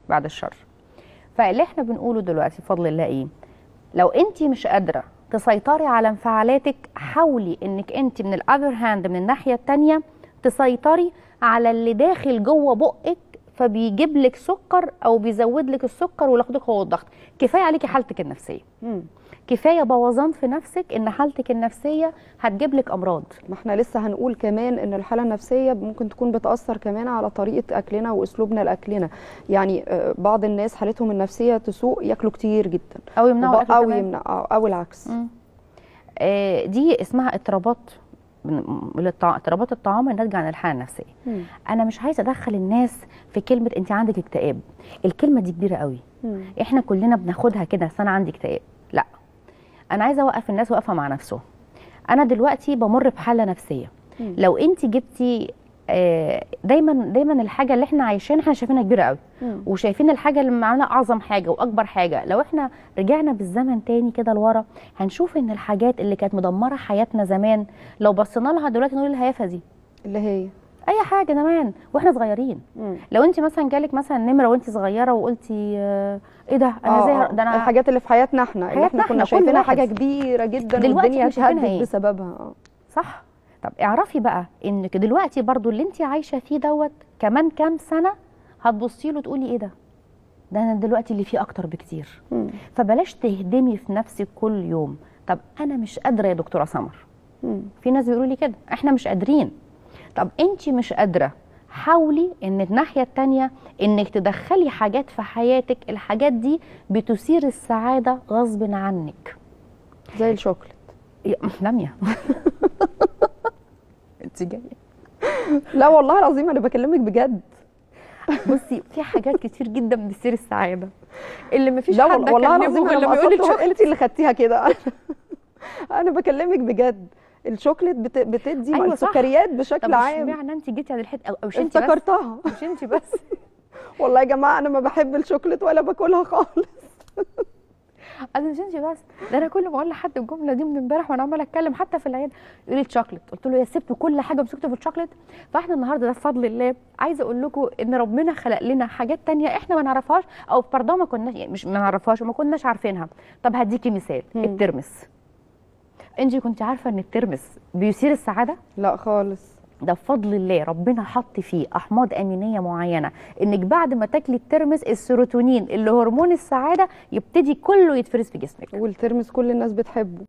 بعد الشر فاللي احنا بنقوله دلوقتي بفضل الله ايه لو انت مش قادره تسيطري على انفعالاتك حاولي انك انت من الاذر هاند من الناحيه التانية تسيطري على اللي داخل جوه بقك فبيجيب لك سكر او بيزود لك السكر وياخدك هو الضغط كفايه عليكي حالتك النفسيه مم. كفايه بوظان في نفسك ان حالتك النفسيه هتجيب لك امراض ما احنا لسه هنقول كمان ان الحاله النفسيه ممكن تكون بتاثر كمان على طريقه اكلنا واسلوبنا لاكلنا يعني آه، بعض الناس حالتهم النفسيه تسوء ياكلوا كتير جدا او يمنعوا وب- الأكل او كمان. يمنع آه، او العكس مم. آه، دي اسمها اضطرابات من من الطع- اضطرابات الطعام الناتجه عن الحاله النفسيه مم. انا مش عايزه ادخل الناس في كلمه انت عندك اكتئاب الكلمه دي كبيره قوي مم. احنا كلنا بناخدها كده أصل انا عندي اكتئاب لا انا عايزه اوقف الناس واقفه مع نفسهم انا دلوقتي بمر بحاله نفسيه مم. لو انت جبتي آه، دايما دايما الحاجه اللي احنا عايشينها احنا شايفينها كبيره قوي مم. وشايفين الحاجه اللي معانا اعظم حاجه واكبر حاجه لو احنا رجعنا بالزمن تاني كده لورا هنشوف ان الحاجات اللي كانت مدمره حياتنا زمان لو بصينا لها دلوقتي نقول الهيافه دي اللي هي اي حاجه زمان واحنا صغيرين مم. لو انت مثلا جالك مثلا نمره وانت صغيره وقلتي آه، ايه ده انا آه، زي آه، ده انا الحاجات اللي في حياتنا احنا اللي حياتنا احنا كنا إحنا، كل شايفينها واحد. حاجه كبيره جدا دلوقتي والدنيا إحنا شايفينها اتهدت إيه؟ بسببها آه. صح طب اعرفي بقى انك دلوقتي برضو اللي انت عايشه فيه دوت كمان كام سنه هتبصي له تقولي ايه ده ده انا دلوقتي اللي فيه اكتر بكتير مم. فبلاش تهدمي في نفسك كل يوم طب انا مش قادره يا دكتوره سمر مم. في ناس بيقولوا لي كده احنا مش قادرين طب انت مش قادره حاولي ان الناحيه التانية انك تدخلي حاجات في حياتك الحاجات دي بتثير السعاده غصب عنك زي الشوكليت يا- لميا انت جايه لا والله العظيم انا بكلمك بجد بصي في حاجات كتير جدا بتثير السعاده اللي مفيش لا حد والله, والله أكلمه العظيم غير انا لما ما يقول لي قصدتش الشوكليت انت اللي خدتيها كده انا بكلمك بجد الشوكليت بت... بتدي أيوة أيوة صح. السكريات طب بشكل عام اشمعنى انت جيتي على الحته او أو مش انت بس افتكرتها مش انت بس والله يا جماعه انا ما بحب الشوكليت ولا باكلها خالص انا مش انت بس ده انا كل ما اقول لحد الجمله دي من امبارح وانا عماله اتكلم حتى في العياده يقول لي الشوكليت قلت له يا سبت كل حاجه ومسكت في الشوكليت فاحنا النهارده ده بفضل الله عايزه اقول لكم ان ربنا خلق لنا حاجات تانية احنا ما نعرفهاش او برضه ما كناش يعني مش ما نعرفهاش وما كناش عارفينها طب هديكي مثال مم. الترمس انت كنت عارفه ان الترمس بيثير السعاده لا خالص ده بفضل الله ربنا حط فيه احماض امينيه معينه انك بعد ما تاكلي الترمس السيروتونين اللي هرمون السعاده يبتدي كله يتفرز في جسمك والترمس كل الناس بتحبه